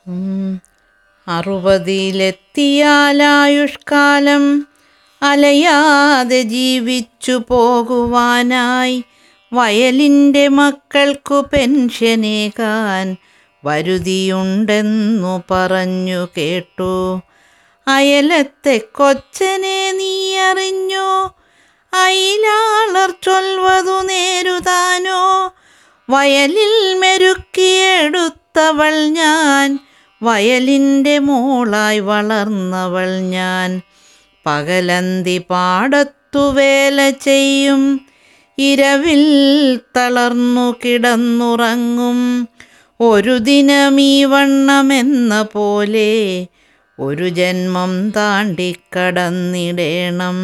അറുപതിലെത്തിയാലായുഷ്കാലം അലയാതെ ജീവിച്ചു പോകുവാനായി വയലിൻ്റെ മക്കൾക്കു പെൻഷനേകാൻ വരുതിയുണ്ടെന്നു പറഞ്ഞു കേട്ടു അയലത്തെ കൊച്ചനെ നീ അറിഞ്ഞോ അയിലാളർ ചൊൽവതു നേരുതാനോ വയലിൽ മെരുക്കിയെടുത്തവൾ ഞാൻ വയലിൻ്റെ മോളായി വളർന്നവൾ ഞാൻ പകലന്തി പാടത്തു വേല ചെയ്യും ഇരവിൽ തളർന്നു കിടന്നുറങ്ങും ഒരു ദിനമീ വണ്ണമെന്ന പോലെ ഒരു ജന്മം താണ്ടിക്കടന്നിടേണം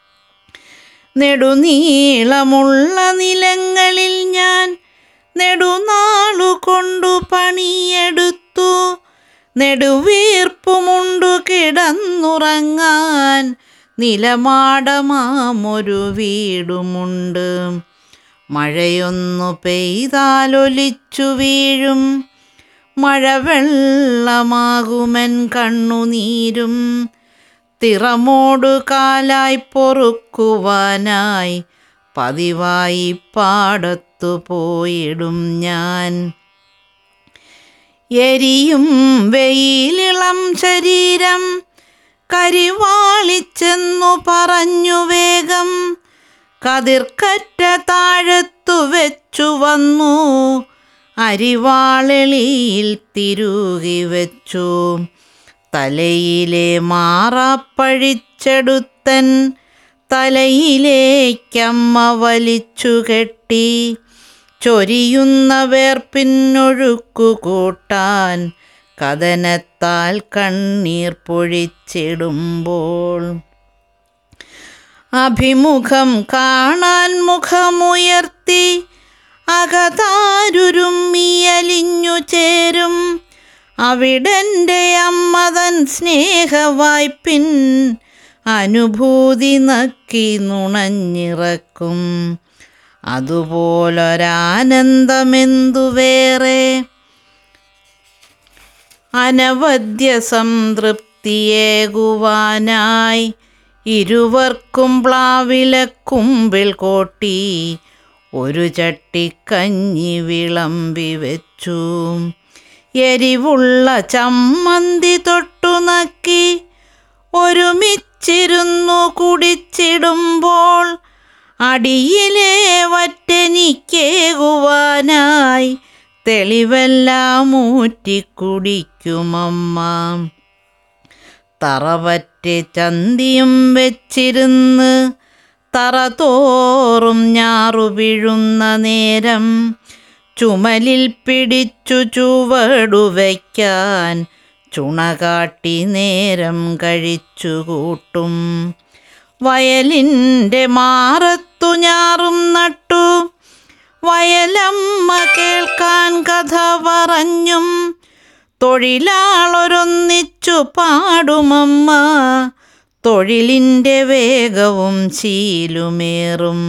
നെടുനീളമുള്ള നിലങ്ങളിൽ ഞാൻ നെടുനാളു കൊണ്ടു പണിയെടുത്തു നെടുവീർപ്പുമുണ്ടു കിടന്നുറങ്ങാൻ നിലമാടമാമൊരു വീടുമുണ്ട് മഴയൊന്നു പെയ്താലൊലിച്ചു വീഴും മഴവെള്ളമാകുമൻ കണ്ണുനീരും തിറമോടു കാലായി പൊറുക്കുവാനായി പതിവായി പാടത്തു പോയിടും ഞാൻ എരിയും വെയിലിളം ശരീരം കരിവാളിച്ചെന്നു പറഞ്ഞു വേഗം കതിർക്കറ്റ താഴത്തു വെച്ചു വന്നു അരിവാളെളിയിൽ തിരുകി വെച്ചു തലയിലെ മാറാപ്പഴിച്ചെടുത്തൻ തലയിലേക്കമ്മ വലിച്ചു കെട്ടി ചൊരിയുന്ന വേർപ്പിന്നൊഴുക്കു കൂട്ടാൻ കഥനത്താൽ കണ്ണീർ പൊഴിച്ചിടുമ്പോൾ അഭിമുഖം കാണാൻ മുഖമുയർത്തി അകതാരുരുമ്മിയലിഞ്ഞു ചേരും അവിടെൻ്റെ അമ്മതൻ സ്നേഹവായ്പിൻ അനുഭൂതി നക്കി നുണഞ്ഞിറക്കും അതുപോലൊരാനന്ദമെന്തു വേറെ അനവദ്യ സംതൃപ്തിയേകുവാനായി ഇരുവർക്കും പ്ലാവിലക്കുമ്പിൽ കോട്ടി ഒരു ചട്ടിക്കഞ്ഞി വിളമ്പി വെച്ചു എരിവുള്ള ചമ്മന്തി തൊട്ടു നക്കി ഒരുമിച്ചിരുന്നു കുടിച്ചിടുമ്പോൾ അടിയിലെ വറ്റനിക്കേകുവാനായി തെളിവെല്ലാം ഊറ്റിക്കുടിക്കുമമ്മ തറവറ്റ് ചന്തിയും വെച്ചിരുന്ന് തറ തോറും ഞാറു വീഴുന്ന നേരം ചുമലിൽ പിടിച്ചു ചുവടു വയ്ക്കാൻ ചുണകാട്ടി നേരം കഴിച്ചു കൂട്ടും വയലിൻ്റെ മാറത്തു ഞാറും നട്ടു വയലമ്മ കേൾക്കാൻ കഥ പറഞ്ഞും തൊഴിലാളൊരൊന്നിച്ചു പാടുമമ്മ തൊഴിലിൻ്റെ വേഗവും ശീലുമേറും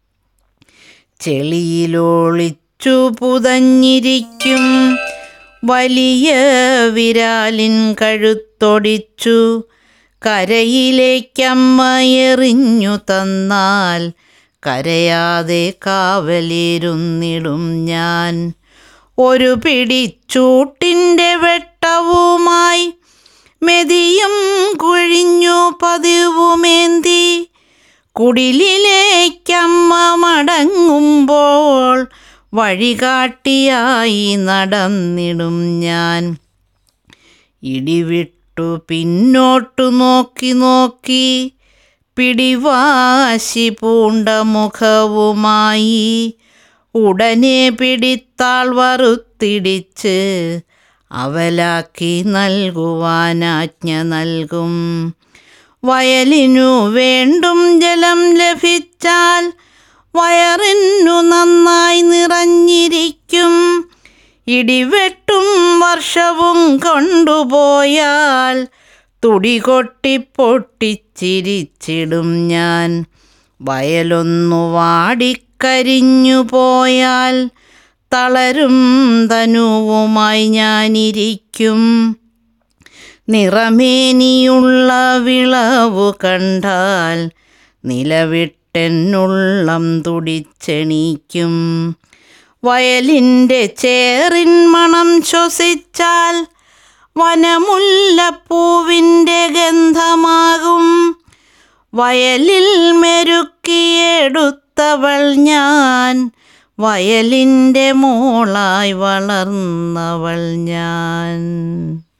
ചെളിയിലൊളിച്ചു പുതഞ്ഞിരിക്കും വലിയ വിരാലിൻ കഴുത്തൊടിച്ചു കരയിലേക്കമ്മ എറിഞ്ഞു തന്നാൽ കരയാതെ കാവലിരുന്നിടും ഞാൻ ഒരു പിടിച്ചൂട്ടിൻ്റെ വെട്ടവുമായി മെതിയും കുഴിഞ്ഞു പതിവുമേന്തി കുടിലിലേക്കമ്മ മടങ്ങുമ്പോൾ വഴികാട്ടിയായി നടന്നിടും ഞാൻ ഇടിവിട്ടു പിന്നോട്ടു നോക്കി നോക്കി പിടിവാശി പൂണ്ട മുഖവുമായി ഉടനെ പിടിത്താൾ വറുത്തിടിച്ച് അവലാക്കി നൽകുവാനാജ്ഞ നൽകും വയലിനു വേണ്ടും ജലം ലഭിച്ചാൽ വയറിനു നന്നായി നിറഞ്ഞിരിക്കും ഇടിവെട്ടും വർഷവും കൊണ്ടുപോയാൽ തുടികൊട്ടി പൊട്ടിച്ചിരിച്ചിടും ഞാൻ വയലൊന്നു വാടിക്കരിഞ്ഞു പോയാൽ തളരും തനുവുമായി ഞാനിരിക്കും നിറമേനിയുള്ള വിളവു കണ്ടാൽ നിലവിട്ടെന്നുള്ളം തുടിച്ചെണീക്കും വയലിൻ്റെ ചേറിൻ മണം ശ്വസിച്ചാൽ വനമുല്ലപ്പൂവിൻ്റെ ഗന്ധമാകും വയലിൽ മെരുക്കിയെടുത്തവൾ ഞാൻ വയലിൻ്റെ മോളായി വളർന്നവൾ ഞാൻ